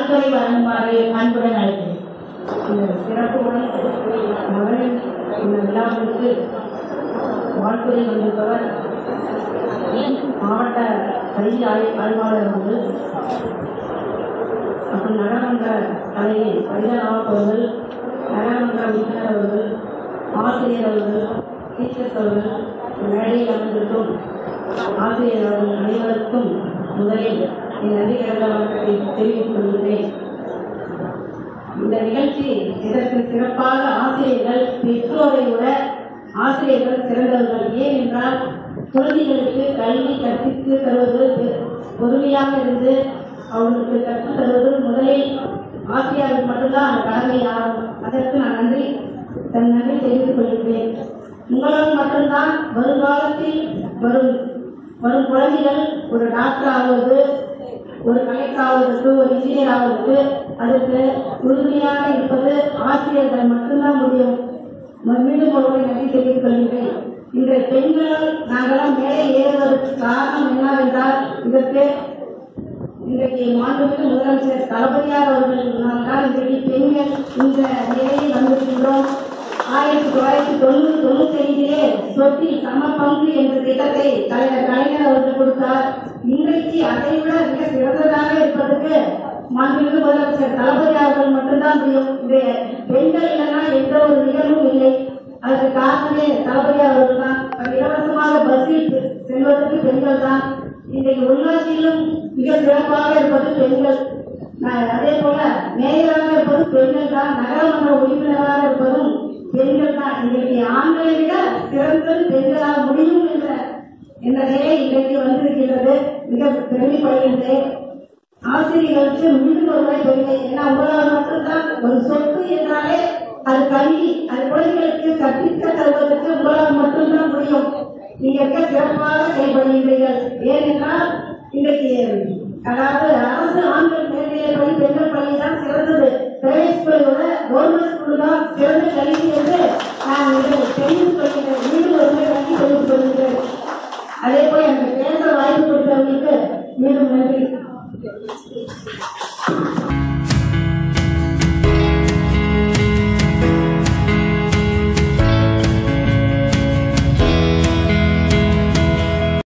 வாழ்த்துறை வழங்குமாறு அன்புடன் அழைக்கிறேன் இந்த சிறப்புடன் மகளிர் இந்த விழாவிற்கு வாழ்த்துறை வந்திருப்பவர் மாவட்ட கல்வி ஆய்- ஆய்வாளர் அவர்கள் அப்புறம் நகரமன்ற தலைவி கடிதராவ் அவர்கள் நகரமன்ற உறுப்பினர் அவர்கள் ஆசிரியர் அவர்கள் டீச்சர்ஸ் அவர்கள் மேடையில் அமர்ந்திருக்கும் ஆசிரியர் அவர்கள் அனைவருக்கும் முதலில் என் நன்றி கடந்த வணக்கத்தை தெரிவித்துக் கொள்கிறேன் இந்த நிகழ்ச்சி இதற்கு சிறப்பாக ஆசிரியர்கள் பெற்றோரை விட ஆசிரியர்கள் சிறந்தவர்கள் ஏனென்றால் குழந்தைகளுக்கு கல்வி கற்பித்து தருவது பெ- பொறுமையாக இருந்து அவர்களுக்கு கற்றுத் தருவது முதலில் ஆசிரியர்கள் மட்டும்தான் அந்த கடமை ஆகும் அதற்கு நான் நன்றி தன் நன்றி தெரிவித்துக் கொள்கிறேன் உங்களால் மட்டும்தான் வருங்காலத்தில் வரும் வரும் குழந்தைகள் ஒரு டாக்டர் ஆவது ஒரு கலெக்டர் ஆவதற்கு ஒரு இன்ஜினியர் ஆவதற்கு அதற்கு உறுதுணையாக இருப்பது ஆசிரியர்கள் மட்டும்தான் முடியும் ம- மீண்டும் ஒருவரை நன்றி தெரிவித்துக் கொள்கிறேன் இன்றைய பெண்களால் நாங்களாம் மேலே ஏறுவதற்கு காரணம் என்னவென்றால் இதற்கு இன்றைக்கு மாண்புமிகு முதலமைச்சர் தளபதியார் அவர்கள் தான் இன்றைக்கு பெண்கள் இந்த நிலையில் வந்திருக்கின்றோம் ஆயிரத்தி தொள்ளாயிரத்தி தொண்ணூறு தொண்ணூத்தி ஐந்திலே சொத்தில் சம பங்கு என்ற திட்டத்தை தலைவர் கலைஞர் அவர்கள் கொடுத்தார் இன்றைக்கு அதை விட மிக சிறந்ததாக இருப்பதற்கு மாண்புமிகு முதலமைச்சர் தளபதி அவர்கள் மட்டும்தான் முடியும் இந்த பெண்கள் இல்லைன்னா எந்த ஒரு நிகழ்வும் இல்லை அதற்கு காரணமே தளபதி அவர்கள் தான் இலவசமாக பஸ்ஸில் செ- செல்வதற்கு பெண்கள் தான் இன்றைக்கு உள்ளாட்சியிலும் மிக சிறப்பாக இருப்பது பெண்கள் ந- அதே போல மேயராக இருப்பது பெண்கள் தான் நகரமன்ற உறுப்பினராக இருப்பதும் பெண்கள் தான் இன்றைக்கு ஆண்களை விட சிறந்தது பெண்களாக முடியும் என்ற என்ற நிலை இன்றைக்கு வந்திருக்கிறது மிக பெருமைப்படுகின்றேன் ஆசிரியர்களுக்கு மீண்டும் ஒரு முறை பெருமை ஏன்னா உங்களால் மட்டும்தான் ஒரு சொத்து என்றாலே அது கல்வி அது குழந்தைகளுக்கு கற்பிக்க தருவதற்கு உங்களால் மட்டும்தான் முடியும் நீங்க இருக்க சிறப்பாக செயல்படுகிறீர்கள் ஏனென்றால் இன்றைக்கு அதாவது அரசு ஆண்கள் மேல்நிலை பள்ளி பெண்கள் பள்ளி தான் சிறந்தது பிரைவேட் ஸ்கூலை விட கவர்மெண்ட் ஸ்கூல் தான் சிறந்த கல்வி என்று நான் இதை தெரிவித்துக் கொள்கிறேன் மீண்டும் ஒரு முறை நன்றி தெரிவித்துக் கொள்கிறேன் அதே போல எனக்கு பேச வாய்ப்பு